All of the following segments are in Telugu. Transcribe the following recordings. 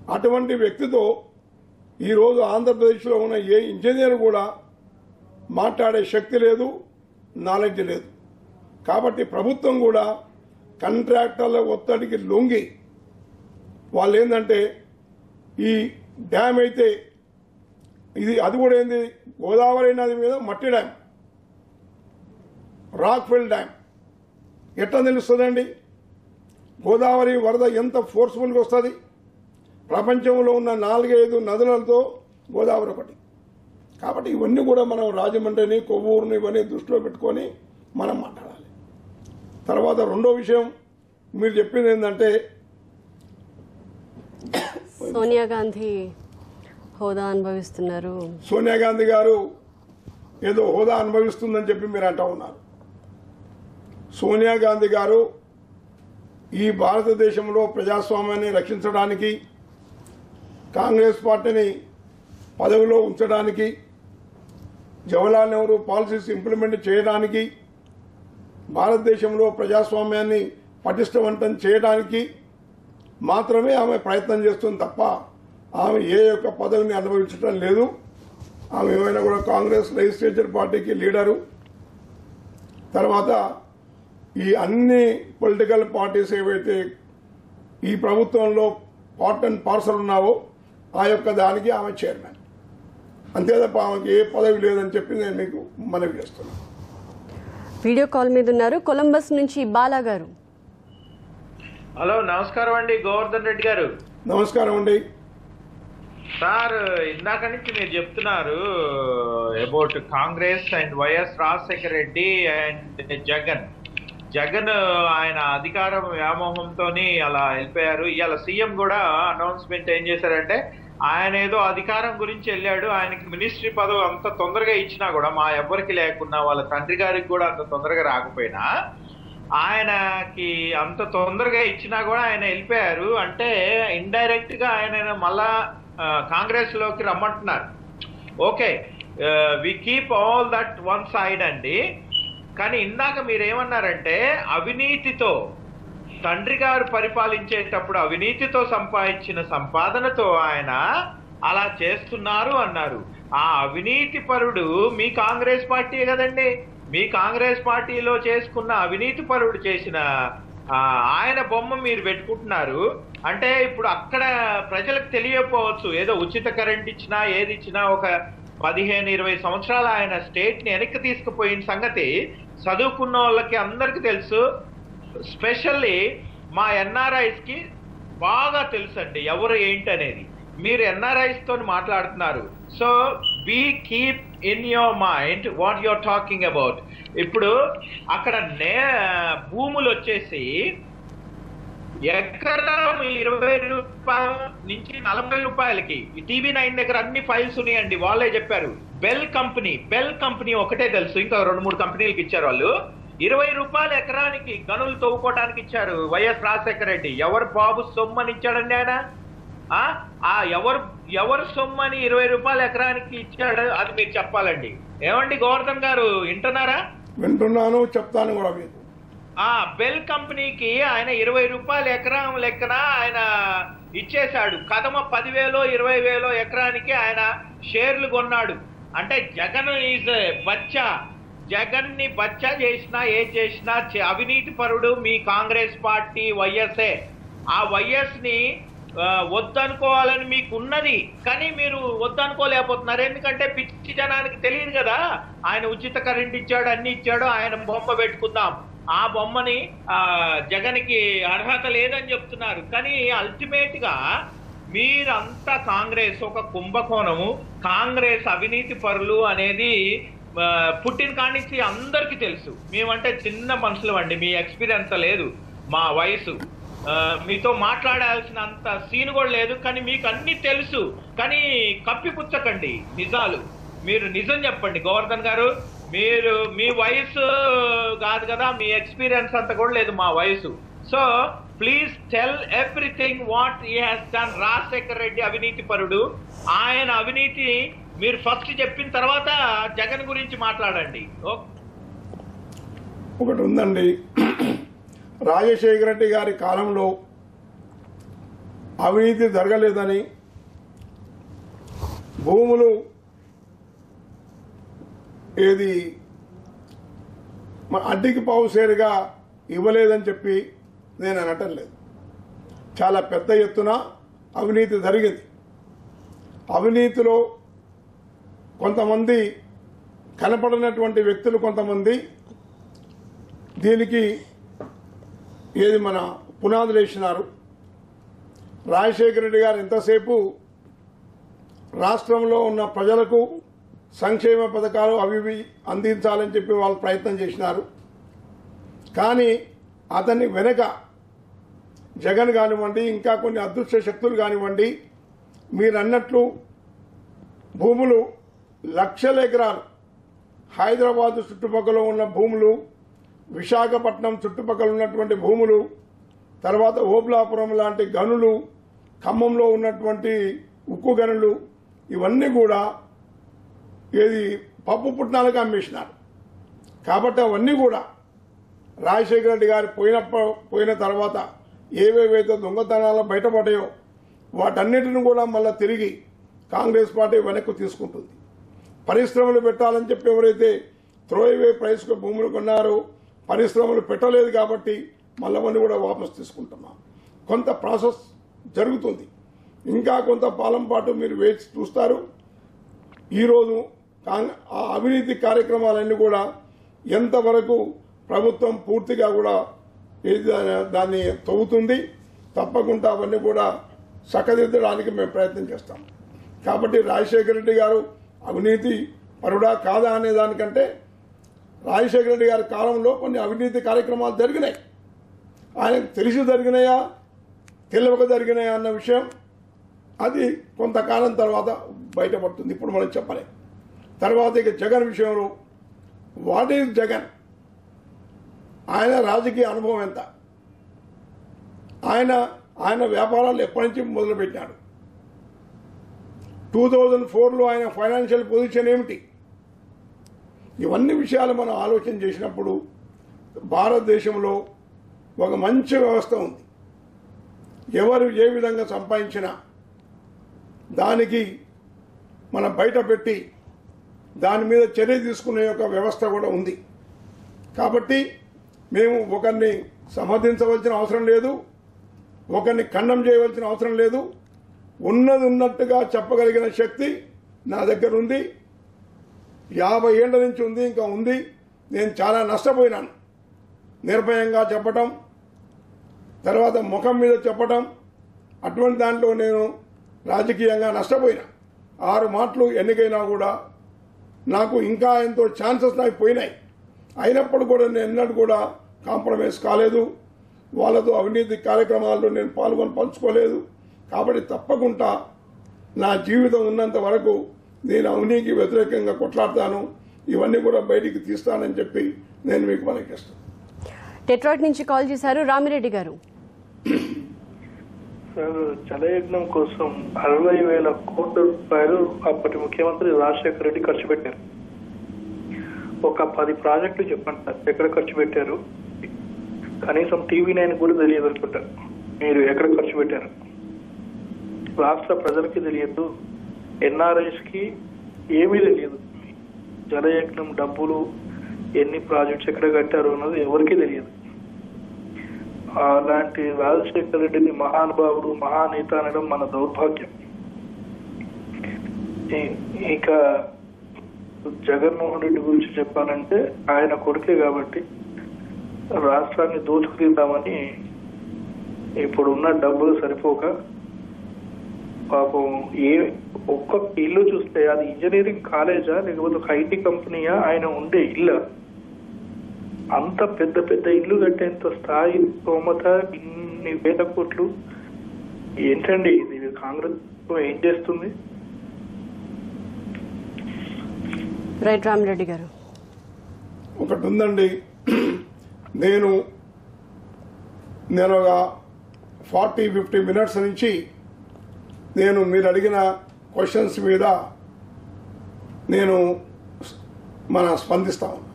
అటువంటి వ్యక్తితో ఈరోజు ఆంధ్రప్రదేశ్లో ఉన్న ఏ ఇంజనీర్ కూడా మాట్లాడే శక్తి లేదు నాలెడ్జ్ లేదు కాబట్టి ప్రభుత్వం కూడా కాంట్రాక్టర్ల ఒత్తిడికి లొంగి వాళ్ళు ఏంటంటే ఈ డ్యామ్ అయితే ఇది అది కూడా ఏంది గోదావరి నది మీద మట్టి డ్యామ్ రాక్ఫెల్ డ్యామ్ ఎట్లా తెలుస్తుందండి గోదావరి వరద ఎంత ఫోర్స్ఫుల్గా వస్తుంది ప్రపంచంలో ఉన్న నాలుగైదు నదులతో గోదావరి ఒకటి కాబట్టి ఇవన్నీ కూడా మనం రాజమండ్రిని కొవ్వూరుని ఇవన్నీ దృష్టిలో పెట్టుకొని మనం మాట్లాడాలి తర్వాత రెండో విషయం మీరు చెప్పింది ఏంటంటే సోనియా గాంధీ హోదా అనుభవిస్తున్నారు సోనియా గాంధీ గారు ఏదో హోదా అనుభవిస్తుందని చెప్పి మీరు అంటా ఉన్నారు సోనియా గాంధీ గారు ఈ భారతదేశంలో ప్రజాస్వామ్యాన్ని రక్షించడానికి కాంగ్రెస్ పార్టీని పదవిలో ఉంచడానికి జవహర్లాల్ నెహ్రూ పాలసీస్ ఇంప్లిమెంట్ చేయడానికి భారతదేశంలో ప్రజాస్వామ్యాన్ని పటిష్టవంతం చేయడానికి మాత్రమే ఆమె ప్రయత్నం చేస్తుంది తప్ప ఆమె ఏ యొక్క పదవిని అనుభవించడం లేదు ఆమె ఏమైనా కూడా కాంగ్రెస్ లెజిస్లేచర్ పార్టీకి లీడరు తర్వాత ఈ అన్ని పొలిటికల్ పార్టీస్ ఏవైతే ఈ ప్రభుత్వంలో పార్ట్ అండ్ పార్సల్ ఉన్నావో ఆ యొక్క దానికి ఆమె చైర్మన్ అంతే తప్ప ఆమెకి ఏ పదవి లేదని చెప్పి నేను మీకు మనవి చేస్తున్నాను వీడియో కాల్ మీద ఉన్నారు కొలంబస్ నుంచి బాలా గారు హలో నమస్కారం అండి గోవర్ధన్ రెడ్డి గారు నమస్కారం అండి సార్ ఇందాక నుంచి మీరు చెప్తున్నారు about Congress and Y S Rajasekhara Reddy and Jagan Jagan ఆయన అధికారం వ్యామోహంతో అలా వెళ్ళిపోయారు ఇవాళ సీఎం కూడా అనౌన్స్మెంట్ ఏం చేశారంటే ఆయన ఏదో అధికారం గురించి వెళ్ళాడు ఆయనకి మినిస్ట్రీ పదవి అంత తొందరగా ఇచ్చినా కూడా మా ఎవ్వరికి లేకున్నా వాళ్ళ తండ్రి గారికి కూడా అంత తొందరగా రాకపోయినా ఆయనకి అంత తొందరగా ఇచ్చినా కూడా ఆయన వెళ్ళిపోయారు అంటే ఇండైరెక్ట్ గా ఆయన మళ్ళా ఆ, కాంగ్రెస్ లోకి రమ్మంటున్నారు okay we keep all that one side అండి కానీ ఇందాక మీరు ఏమన్నారంటే అవినీతితో తండ్రి గారు పరిపాలించేటప్పుడు అవినీతితో సంపాదించిన సంపాదనతో ఆయన అలా చేస్తున్నారు అన్నారు ఆ అవినీతి పరుడు మీ కాంగ్రెస్ పార్టీ కదండి మీ కాంగ్రెస్ పార్టీలో చేసుకున్న అవినీతి పరుడు చేసిన ఆ, ఆయన బొమ్మ మీరు పెట్టుకుంటున్నారు అంటే ఇప్పుడు అక్కడ ప్రజలకు తెలియకపోవచ్చు ఏదో ఉచిత కరెంట్ ఇచ్చినా ఏది ఇచ్చినా ఒక పదిహేను ఇరవై సంవత్సరాలు ఆయన స్టేట్ ని వెనక్కి తీసుకుపోయిన సంగతి చదువుకున్న వాళ్ళకి అందరికీ తెలుసు స్పెషల్లీ మా ఎన్ఆర్ఐస్ కి బాగా తెలుసండి ఎవరు ఏంటి అనేది మీరు ఎన్ఆర్ఐస్ తోని మాట్లాడుతున్నారు so be keep in your mind what you're talking about ఇప్పుడు అక్కడ నే భూములు వచ్చేసి ఎకరం ఇరవై రూపాయల నుంచి నలభై రూపాయలకి టీవీ నైన్ దగ్గర అన్ని ఫైల్స్ ఉన్నాయండి వాళ్ళే చెప్పారు బెల్ కంపెనీ బెల్ కంపెనీ ఒకటే తెలుసు ఇంకా రెండు మూడు కంపెనీలకు ఇచ్చారు వాళ్ళు ఇరవై రూపాయలు ఎకరానికి గనులు తవ్వుకోవడానికి ఇచ్చారు వైఎస్ రాజశేఖర రెడ్డి ఎవరు బాబు సొమ్మని ఇచ్చాడండి ఆయన ఆ? ఆ ఎవరు ఎవరు సొమ్మని ఇరవై రూపాయలు ఎకరానికి ఇచ్చాడు అది మీరు చెప్పాలండి ఏమండి గోవర్ధన్ గారు వింటున్నారా వింటున్నాను చెప్తాను కూడా మీకు ఆ బెల్ కంపెనీకి ఆయన ఇరవై రూపాయల ఎకరం లెక్కన ఆయన ఇచ్చేశాడు కదమ పదివేలో ఇరవై వేలో ఎకరానికి ఆయన షేర్లు కొన్నాడు అంటే జగన్ ఈజ్ బచ్చా జగన్ ని బచ్చా చేసినా ఏ చేసినా చే- అవినీతి పరుడు మీ కాంగ్రెస్ పార్టీ వైఎస్ఏ ఆ వైఎస్ ని ఆ, వద్దనుకోవాలని మీకు ఉన్నది కానీ మీరు వద్దనుకోలేకపోతున్నారు ఎందుకంటే పిచ్చి జనానికి తెలియదు కదా ఆయన ఉచిత కరెంట్ ఇచ్చాడు అన్ని ఇచ్చాడు ఆయన బొమ్మ పెట్టుకుందాం ఆ బొమ్మని ఆ జగన్కి అర్హత లేదని చెప్తున్నారు కానీ అల్టిమేట్ గా మీరంతా కాంగ్రెస్ ఒక కుంభకోణము కాంగ్రెస్ అవినీతి పరులు అనేది ఆ, పుట్టిన కాడి నుంచి అందరికీ తెలుసు మేమంటే చిన్న మనుషులు అండి మీ ఎక్స్పీరియన్స్ లేదు మా వయసు ఆ, మీతో మాట్లాడాల్సిన అంత సీన్ కూడా లేదు కానీ మీకు అన్ని తెలుసు కానీ కప్పిపుచ్చకండి నిజాలు మీరు నిజం చెప్పండి గోవర్ధన్ గారు మీరు మీ వయసు కాదు కదా మీ ఎక్స్పీరియన్స్ అంత కూడా లేదు మా వయసు so please tell everything what he has done Rajasekhar Reddy అవినీతి పరుడు ఆయన అవినీతి మీరు ఫస్ట్ చెప్పిన తర్వాత జగన్ గురించి మాట్లాడండి ఓకే ఒకటి ఉందండి రాజశేఖర రెడ్డి గారి కాలంలో అవినీతి జరగలేదని భూములు ఏది మన అడ్డికి పావుసేరుగా ఇవ్వలేదని చెప్పి నేను అనటం లేదు చాలా పెద్ద ఎత్తున అవినీతి జరిగింది అవినీతిలో కొంతమంది కనపడినటువంటి వ్యక్తులు కొంతమంది దీనికి ఏది మన పునాదులు వేసినారు రాజశేఖర రెడ్డి గారు ఎంతసేపు రాష్ట్రంలో ఉన్న ప్రజలకు సంక్షేమ పథకాలు అవి ఇవి అందించాలని చెప్పి వాళ్ళు ప్రయత్నం చేసినారు కానీ అతన్ని వెనక జగన్ కానివ్వండి ఇంకా కొన్ని అదృశ్య శక్తులు కానివ్వండి మీరు అన్నట్లు భూములు లక్షల ఎకరాలు హైదరాబాద్ చుట్టుపక్కల ఉన్న భూములు విశాఖపట్నం చుట్టుపక్కల ఉన్నటువంటి భూములు తర్వాత ఓబులాపురం లాంటి గనులు ఖమ్మంలో ఉన్నటువంటి ఉక్కు గనులు ఇవన్నీ కూడా ఏది పప్పు పుట్నాలకు అమ్మేసినారు కాబట్టి అవన్నీ కూడా రాజశేఖర రెడ్డి గారు పోయినప్పుడు పోయిన తర్వాత ఏవేవైతే దొంగతనాలు బయటపడ్డాయో వాటన్నిటిని కూడా మళ్ళీ తిరిగి కాంగ్రెస్ పార్టీ వెనక్కు తీసుకుంటుంది పరిశ్రమలు పెట్టాలని చెప్పి ఎవరైతే త్రోయవే ప్రైస్కు భూములు కొన్నారో పరిశ్రమలు పెట్టలేదు కాబట్టి మళ్ళీ అవన్నీ కూడా వాపస్ తీసుకుంటున్నాం కొంత ప్రాసెస్ జరుగుతుంది ఇంకా కొంత పాలం పాటు మీరు వేచి చూస్తారు ఈరోజు కాంగ్- ఆ అవినీతి కార్యక్రమాలన్నీ కూడా ఎంతవరకు ప్రభుత్వం పూర్తిగా కూడా ఏది దా- దాన్ని తవ్వుతుంది తప్పకుండా అవన్నీ కూడా చక్కదిద్దడానికి మేము ప్రయత్నం చేస్తాం కాబట్టి రాజశేఖర రెడ్డి గారు అవినీతి పరుడా కాదా అనే దానికంటే రాజశేఖర రెడ్డి గారి కాలంలో కొన్ని అవినీతి కార్యక్రమాలు జరిగినాయి ఆయనకు తెలిసి జరిగినాయా తెలియక జరిగినాయా అన్న విషయం అది కొంతకాలం తర్వాత బయటపడుతుంది ఇప్పుడు మనం చెప్పలేం తర్వాత ఇక జగన్ విషయంలో వాట్ ఈజ్ జగన్ ఆయన రాజకీయ అనుభవం ఎంత ఆయన ఆయన వ్యాపారాలు ఎప్పటి నుంచి మొదలుపెట్టాడు టూ థౌజండ్ ఫోర్లో ఆయన ఫైనాన్షియల్ పొజిషన్ ఏమిటి ఇవన్నీ విషయాలు మనం ఆలోచన చేసినప్పుడు భారతదేశంలో ఒక మంచి వ్యవస్థ ఉంది ఎవరు ఏ విధంగా సంపాదించినా దానికి మనం బయట పెట్టి దాని మీద చర్య తీసుకునే యొక్క వ్యవస్థ కూడా ఉంది కాబట్టి మేము ఒకరిని సమర్థించవలసిన అవసరం లేదు ఒకరిని ఖండం చేయవలసిన అవసరం లేదు ఉన్నది ఉన్నట్టుగా చెప్పగలిగిన శక్తి నా దగ్గర ఉంది యాభై ఏళ్ల నుంచి ఉంది ఇంకా ఉంది నేను చాలా నష్టపోయినాను నిర్భయంగా చెప్పటం తర్వాత ముఖం మీద చెప్పటం అటువంటి దాంట్లో నేను రాజకీయంగా నష్టపోయినా ఆరు మాటలు ఎన్నికైనా కూడా నాకు ఇంకా ఎంతో ఛాన్సెస్ నాకు పోయినాయి అయినప్పుడు కూడా నేను ఎన్నడూ కూడా కాంప్రమైజ్ కాలేదు వాళ్ళతో అవినీతి కార్యక్రమాల్లో నేను పాల్గొని పంచుకోలేదు కాబట్టి తప్పకుండా నా జీవితం ఉన్నంత వరకు నేను అవినీతికి వ్యతిరేకంగా కొట్లాడతాను ఇవన్నీ కూడా బయటికి తీస్తానని చెప్పి నేను మీకు మనకిస్తాను డెట్రాయిట్ నుంచి కాల్ చేశారు రామిరెడ్డి గారు సార్ జలయజ్ఞం కోసం అరవై వేల కోట్ల రూపాయలు అప్పటి ముఖ్యమంత్రి రాజశేఖర రెడ్డి ఖర్చు పెట్టారు ఒక పది ప్రాజెక్టులు చెప్పండి సార్ ఎక్కడ ఖర్చు పెట్టారు కనీసం టీవీ నైన్ కూడా తెలియదు అనుకుంటా మీరు ఎక్కడ ఖర్చు పెట్టారు రాష్ట్ర ప్రజలకి తెలియదు ఎన్ఆర్ఐస్ కి ఏమీ తెలియదు జలయజ్ఞం డబ్బులు ఎన్ని ప్రాజెక్ట్స్ ఎక్కడ కట్టారు అన్నది ఎవరికీ తెలియదు అలాంటి రాజశేఖర రెడ్డిని మహానుభావుడు మహానేత అనడం మన దౌర్భాగ్యం ఇ- ఇక జగన్మోహన్ రెడ్డి గురించి చెప్పాలంటే ఆయన కొడుకే కాబట్టి రాష్ట్రాన్ని దోచుకునిద్దామని ఇప్పుడు ఉన్న డబ్బులు సరిపోక పాపం ఏ ఒక్క ఇల్లు చూస్తే అది ఇంజనీరింగ్ కాలేజా లేకపోతే ఒక ఐటీ కంపెనీయా ఆయన ఉండే ఇల్లు అంత పెద్ద పెద్ద ఇల్లు కట్టేంత స్థాయి స్తోమత ఇన్ని వేల కోట్లు ఏంటండి ఇది కాంగ్రెస్ ఏం చేస్తుంది రైట్ రామిరెడ్డి గారు ఒకటి ఉందండి నేను నేను ఒక ఫార్టీ ఫిఫ్టీ మినిట్స్ నుంచి నేను మీరు అడిగిన క్వశ్చన్స్ మీద నేను స్- మన స్పందిస్తా ఉన్నా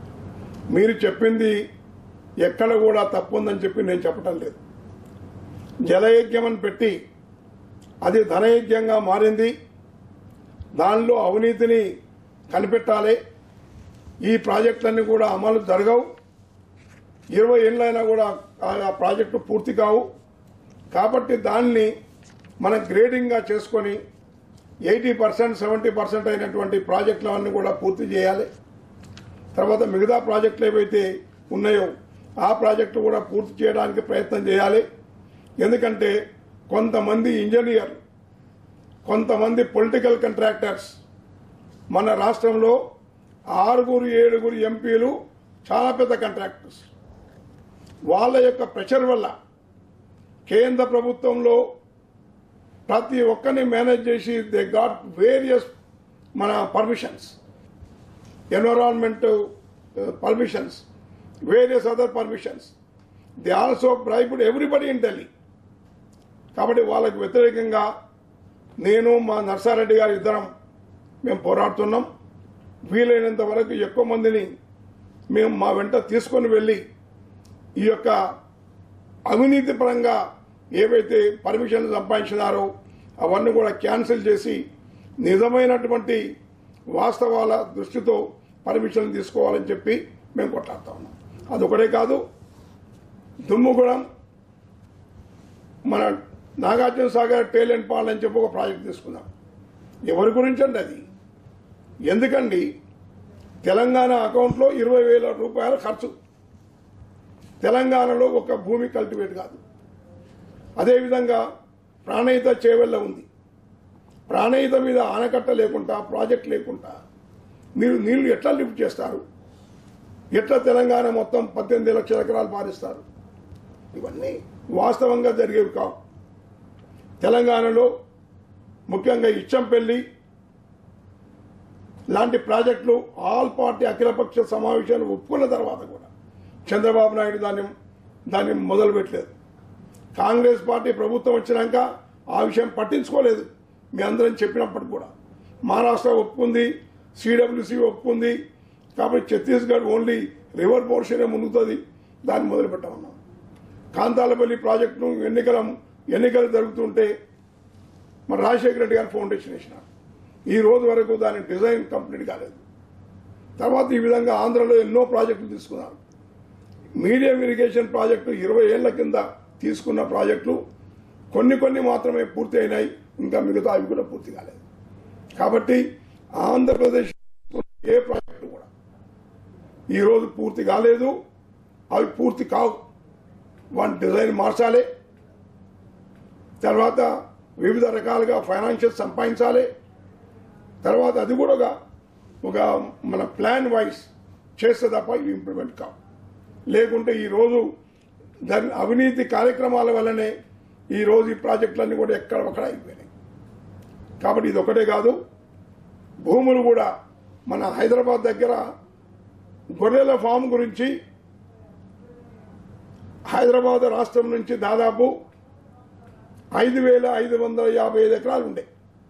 మీరు చెప్పింది ఎక్కడ కూడా తప్పు ఉందని చెప్పి నేను చెప్పటం లేదు జలయజ్ఞం అని పెట్టి అది ధనయజ్ఞంగా మారింది దానిలో అవినీతిని కనిపెట్టాలి ఈ ప్రాజెక్టులన్నీ కూడా అమలు జరగవు ఇరవై ఏళ్ళైనా కూడా ఆ ప్రాజెక్టు పూర్తి కావు కాబట్టి దాన్ని మనం గ్రేడింగ్గా చేసుకొని ఎయిటీ పర్సెంట్ సెవెంటీ పర్సెంట్ అయినటువంటి ప్రాజెక్టులన్నీ కూడా పూర్తి చేయాలి తర్వాత మిగతా ప్రాజెక్టులు ఏవైతే ఉన్నాయో ఆ ప్రాజెక్టు కూడా పూర్తి చేయడానికి ప్రయత్నం చేయాలి ఎందుకంటే కొంతమంది ఇంజనీర్లు కొంతమంది పొలిటికల్ కాంట్రాక్టర్స్ మన రాష్ట్రంలో ఆరుగురు ఏడుగురు ఎంపీలు చాలా పెద్ద కాంట్రాక్టర్స్ వాళ్ళ యొక్క ప్రెషర్ వల్ల కేంద్ర ప్రభుత్వంలో ప్రతి ఒక్కరిని మేనేజ్ చేసి దే గాట్ వేరియస్ మన permissions environment permissions various other permissions they also bribed everybody in Delhi కాబట్టి వాళ్ళకు వ్యతిరేకంగా నేను మా నర్సారెడ్డి గారి ఇద్దరం మేము పోరాడుతున్నాం వీలైనంత వరకు ఎక్కువ మందిని మేము మా వెంట తీసుకొని వెళ్ళి ఈ యొక్క అవినీతి పరంగా ఏవైతే పర్మిషన్లు సంపాదించినారో అవన్నీ కూడా క్యాన్సిల్ చేసి నిజమైనటువంటి వాస్తవాల దృష్టితో పర్మిషన్లు తీసుకోవాలని చెప్పి మేము కొట్లాడుతా ఉన్నాం అదొకటే కాదు దుమ్ముగూడెం మన నాగార్జున సాగర్ టేలెంట్ పాల్ అని చెప్పి ఒక ప్రాజెక్ట్ తీసుకున్నాం ఎవరి గురించి అండి అది ఎందుకండి తెలంగాణ అకౌంట్లో ఇరవై వేల రూపాయల ఖర్చు తెలంగాణలో ఒక భూమి కల్టివేట్ కాదు అదేవిధంగా ప్రాణహిత చేవెళ్ళ ఉంది ప్రాణహిత మీద ఆనకట్ట లేకుండా ప్రాజెక్ట్ లేకుండా మీరు నీళ్లు ఎట్లా లిఫ్ట్ చేస్తారు ఎట్లా తెలంగాణ మొత్తం పద్దెనిమిది లక్షల ఎకరాలు పారిస్తారు ఇవన్నీ వాస్తవంగా జరిగేవి కావు తెలంగాణలో ముఖ్యంగా ఇచ్చంపల్లి లాంటి ప్రాజెక్టులు ఆల్ పార్టీ అఖిలపక్ష సమావేశాలు ఒప్పుకున్న తర్వాత కూడా చంద్రబాబు నాయుడు దాన్ని దాన్ని మొదలుపెట్టలేదు కాంగ్రెస్ పార్టీ ప్రభుత్వం వచ్చినాక ఆ విషయం పట్టించుకోలేదు మీ అందరం చెప్పినప్పటికి కూడా మహారాష్ట్ర ఒప్పుకుంది సిడబ్ల్యూసి ఒప్పుకుంది కాబట్టి ఛత్తీస్గఢ్ ఓన్లీ రివర్ పోర్షనే మునుగుతుంది దాన్ని మొదలు పెట్టమన్నాం కాంతాలపల్లి ప్రాజెక్టును ఎన్నికల ఎన్నికలు జరుగుతుంటే మన రాజశేఖర రెడ్డి గారు ఫౌండేషన్ వేసినారు ఈ రోజు వరకు దాని డిజైన్ కంప్లీట్ కాలేదు తర్వాత ఈ విధంగా ఆంధ్రలో ఎన్నో ప్రాజెక్టులు తీసుకున్నారు మీడియం ఇరిగేషన్ ప్రాజెక్టు ఇరవై ఏళ్ల కింద తీసుకున్న ప్రాజెక్టులు కొన్ని కొన్ని మాత్రమే పూర్తి అయినాయి ఇంకా మిగతా అవి కూడా పూర్తి కాలేదు కాబట్టి ఆంధ్రప్రదేశ్ ఏ ప్రాజెక్టు కూడా ఈ రోజు పూర్తి కాలేదు అవి పూర్తి కావు వాటి డిజైన్ మార్చాలి తర్వాత వివిధ రకాలుగా ఫైనాన్షియల్ సంపాదించాలి తర్వాత అది కూడా ఒక- ఒక మన ప్లాన్ వైజ్ చేస్తే తప్ప ఇవి ఇంప్లిమెంట్ కావు లేకుంటే ఈ రోజు దాని అవినీతి కార్యక్రమాల వల్లనే ఈ రోజు ఈ ప్రాజెక్టులన్నీ కూడా ఎక్కడ ఒక్కడ అయిపోయినాయి కాబట్టి ఇది ఒకటే కాదు భూములు కూడా మన హైదరాబాద్ దగ్గర గొర్రెల ఫామ్ గురించి హైదరాబాద్ రాష్ట్రం నుంచి దాదాపు ఐదు వేల ఐదు వందల యాభై ఐదు ఎకరాలు ఉండే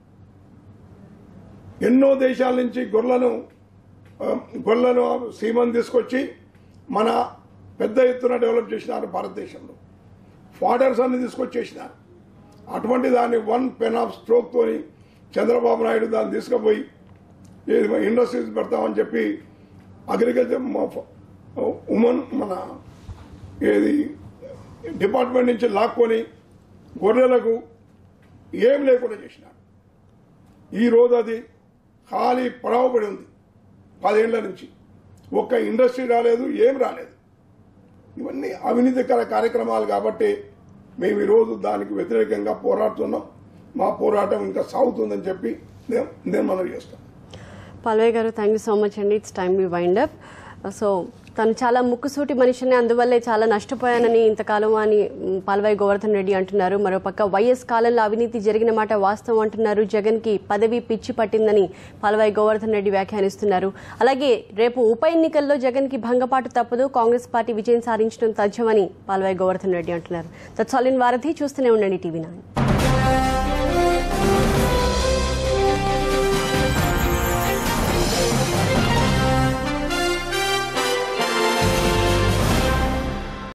ఎన్నో దేశాల నుంచి గొర్రెలను ఆ, గొర్రెలను సీమను తీసుకొచ్చి మన పెద్ద ఎత్తున డెవలప్ చేసినారు భారతదేశంలో ఫాడర్స్ అన్ని తీసుకొచ్చేసినారు అటువంటి దాన్ని వన్ పెన్ ఆఫ్ స్ట్రోక్ తోని చంద్రబాబు నాయుడు దాన్ని తీసుకుపోయి ఏది మన ఇండస్ట్రీస్ పెడతామని చెప్పి అగ్రికల్చర్ ఉమెన్ మన ఏది డిపార్ట్మెంట్ నుంచి లాక్కొని గొర్రెలకు ఏం లేకుండా చేసినారు ఈ రోజు అది ఖాళీ పడవబడి ఉంది పదేళ్ల నుంచి ఒక్క ఇండస్ట్రీ రాలేదు ఏం రాలేదు ఇవన్నీ అవినీతికర కార్యక్రమాలు కాబట్టి మేము ఈరోజు దానికి వ్యతిరేకంగా పోరాడుతున్నాం మా పోరాటం ఇంకా సాగుతుందని చెప్పి నేను నేను మనవి చేస్తాను పాల్వయ్య గారు థ్యాంక్ యూ సో మచ్ అండి it's time we wind up so తను చాలా ముక్కుసూటి మనిషిని అందువల్లే చాలా నష్టపోయానని ఇంతకాలం అని మ్, పాల్వాయి గోవర్ధన్ రెడ్డి అంటున్నారు మరోపక్క వైఎస్ కాలంలో అవినీతి జరిగిన మాట వాస్తవం అంటున్నారు జగన్ కి పదవి పిచ్చి పట్టిందని పాల్వాయి గోవర్ధన్ రెడ్డి వ్యాఖ్యానిస్తున్నారు అలాగే రేపు ఉప ఎన్నికల్లో జగన్ కి భంగపాటు తప్పదు కాంగ్రెస్ పార్టీ విజయం సాధించడం తథ్యమని పాల్వాయి గోవర్ధన్ రెడ్డి అంటున్నారు దట్స్ ఆల్ ఇన్ వారధి చూస్తూనే ఉండండి టీవీ నైన్